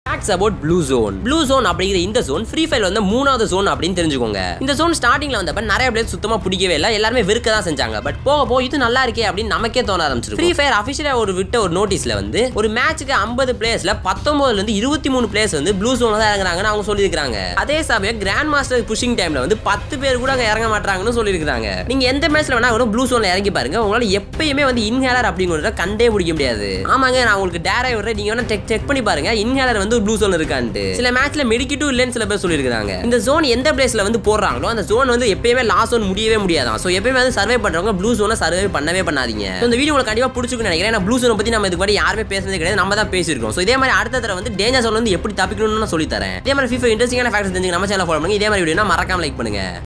facts about blue zone blue zone அப்படிங்கிற இந்த zone free fire வந்து மூணாவது ஜோன் அப்படின்னு தெரிஞ்சுக்கோங்க இந்த ஜோன் ஸ்டார்டிங்ல வந்தப்ப நிறைய பிளேஸ் சுத்தமா பிடிக்கவே இல்லை எல்லாருமே வெறுக்க தான் செஞ்சாங்க பட் போக போக இது நல்லா இருக்கே அப்படின்னு நமக்கே தோண ஆரம்பிச்சிருக்கு ஃப்ரீ ஃபயர் அஃபிஷியலா ஒரு விட்ட ஒரு நோட்டீஸ்ல வந்து ஒரு மேட்ச்சுக்கு ஐம்பது பிளேயர்ஸ்ல பத்தொன்பதுல இருந்து இருபத்தி மூணு பிளேயர்ஸ் வந்து ப்ளூ ஜோன் தான் இறங்குறாங்கன்னு அவங்க சொல்லியிருக்காங்க அதே சமயம் கிராண்ட் மாஸ்டர் புஷிங் டைம்ல வந்து பத்து பேர் கூட அங்க இறங்க மாட்டாங்கன்னு சொல்லியிருக்காங்க நீங்க எந்த மேட்ச்ல வேணா கூட ப்ளூ ஜோன்ல இறங்கி பாருங்க உங்களால எப்பயுமே வந்து இன்ஹேலர் அப்படிங்கிறத கண்டே பிடிக்க முடியாது ஆமாங்க நான் உங்களுக்கு டேரா விடுறேன் நீங்க வேணா செக் செக் பண்ணி பாருங்க இன்ஹேலர் வந்து ப்ளூ ஜோன் இருக்கான்ட்டு சில மேட்ச்ல மெடிக்கிட்டும் இல்லைன்னு சில பேர் சொல்லியிருக்காங்க இந்த ஜோன் எந்த பிளேஸ்ல வந்து போடுறாங்களோ அந்த ஜோன் வந்து எப்பயுமே லாஸ்ட் ஜோன் முடியவே முடியாதான் ஸோ எப்பயுமே வந்து சர்வே பண்றவங்க ப்ளூ ஜோனை சர்வே பண்ணவே பண்ணாதீங்க So, இந்த வீடியோ உங்களுக்கு கண்டிப்பா பிடிச்சிருக்குன்னு நினைக்கிறேன் ஏன்னா ப்ளூ ஜோனை பத்தி நம்ம இதுக்கு முன்னாடி யாருமே பேசுனதே கிடையாது நம்ம தான் பேசியிருக்கோம் ஸோ இதே மாதிரி அடுத்த தடவை வந்து டேஞ்சர் ஜோன் வந்து எப்படி தப்பிக்கணும்னு நான் சொல்லி தரேன் இதே மாதிரி FIFA இன்ட்ரெஸ்டிங்கான ஃபேக்ட்ஸ் தெரிஞ்சுக்க நம்ம சேனல் ஃபாலோ பண்ணுங்க இதே மாதிரி வீடியோ மறக்காம லைக் பண்ணுங்க